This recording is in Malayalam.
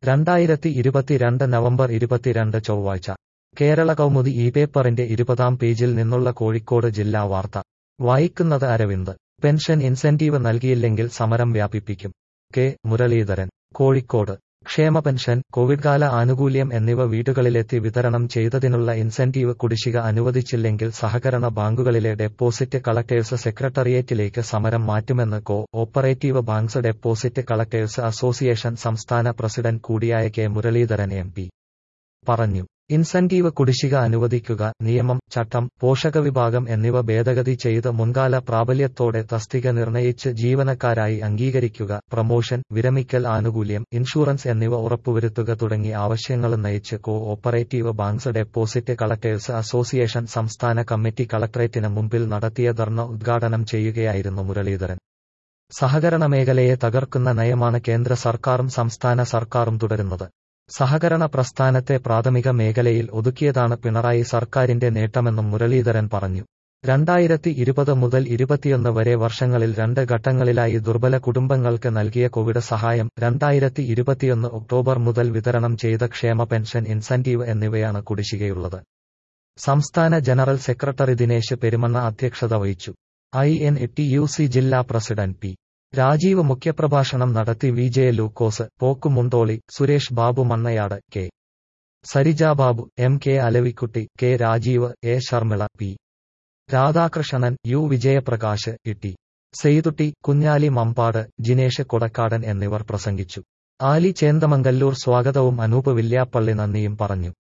രണ്ടായിരത്തി ഇരുപത്തിരണ്ട് നവംബർ ഇരുപത്തിരണ്ട് ചൊവ്വാഴ്ച കേരള കൗമുദി ഈ പേപ്പറിന്റെ ഇരുപതാം പേജിൽ നിന്നുള്ള കോഴിക്കോട് ജില്ലാ വാർത്ത വായിക്കുന്നത് അരവിന്ദ് പെൻഷൻ ഇൻസെന്റീവ് നൽകിയില്ലെങ്കിൽ സമരം വ്യാപിപ്പിക്കും കെ മുരളീധരൻ കോഴിക്കോട് ക്ഷേമ പെൻഷൻ കോവിഡ് കാല ആനുകൂല്യം എന്നിവ വീടുകളിലെത്തി വിതരണം ചെയ്തതിനുള്ള ഇൻസെന്റീവ് കുടിശ്ശിക അനുവദിച്ചില്ലെങ്കിൽ സഹകരണ ബാങ്കുകളിലെ ഡെപ്പോസിറ്റ് കളക്ടേഴ്സ് സെക്രട്ടേറിയറ്റിലേക്ക് സമരം മാറ്റുമെന്ന് cooperative banks deposit collectors association സംസ്ഥാന പ്രസിഡന്റ് കൂടിയായ കെ മുരളീധരൻ എം പറഞ്ഞു ഇൻസെന്റീവ് കുടിശ്ശിക അനുവദിക്കുക നിയമം ചട്ടം പോഷക വിഭാഗം എന്നിവ ഭേദഗതി ചെയ്ത് മുൻകാല പ്രാബല്യത്തോടെ തസ്തിക നിർണയിച്ച് ജീവനക്കാരായി അംഗീകരിക്കുക പ്രമോഷൻ വിരമിക്കൽ ആനുകൂല്യം ഇൻഷുറൻസ് എന്നിവ ഉറപ്പുവരുത്തുക തുടങ്ങി ആവശ്യങ്ങൾ നയിച്ച് cooperative banks deposit collectors association സംസ്ഥാന കമ്മിറ്റി കളക്ടറേറ്റിന് മുമ്പിൽ നടത്തിയ ധർണ ഉദ്ഘാടനം ചെയ്യുകയായിരുന്നു മുരളീധരൻ സഹകരണ മേഖലയെ തകർക്കുന്ന നയമാണ് കേന്ദ്ര സർക്കാരും സംസ്ഥാന സർക്കാരും തുടരുന്നത് സഹകരണ പ്രസ്ഥാനത്തെ പ്രാഥമിക മേഖലയിൽ ഒതുക്കിയതാണ് പിണറായി സർക്കാരിന്റെ നേട്ടമെന്നും മുരളീധരൻ പറഞ്ഞു രണ്ടായിരത്തി ഇരുപത് മുതൽ ഇരുപത്തിയൊന്ന് വരെ വർഷങ്ങളിൽ രണ്ട് ഘട്ടങ്ങളിലായി ദുർബല കുടുംബങ്ങൾക്ക് നൽകിയ കോവിഡ് സഹായം രണ്ടായിരത്തി ഇരുപത്തിയൊന്ന് ഒക്ടോബർ മുതൽ വിതരണം ചെയ്ത ക്ഷേമ പെൻഷൻ ഇൻസെന്റീവ് എന്നിവയാണ് കുടിശ്ശികയുള്ളത് സംസ്ഥാന ജനറൽ സെക്രട്ടറി ദിനേശ് പെരുമണ്ണ അധ്യക്ഷത വഹിച്ചു I N T U C ജില്ലാ പ്രസിഡന്റ് പി രാജീവ് മുഖ്യപ്രഭാഷണം നടത്തി V J Lukose Pokkumundoli Suresh Babu Mannayad K Sarija Babu M K Alavikutty K Rajeev A Sharmila P Radhakrishnan U Vijayaprakash Itty Saithutty Kunhali Mampad Jinesh Kodakkadan എന്നിവർ പ്രസംഗിച്ചു ആലി ചേന്തമംഗല്ലൂർ സ്വാഗതവും അനൂപ് വില്യാപ്പള്ളി നന്ദിയും പറഞ്ഞു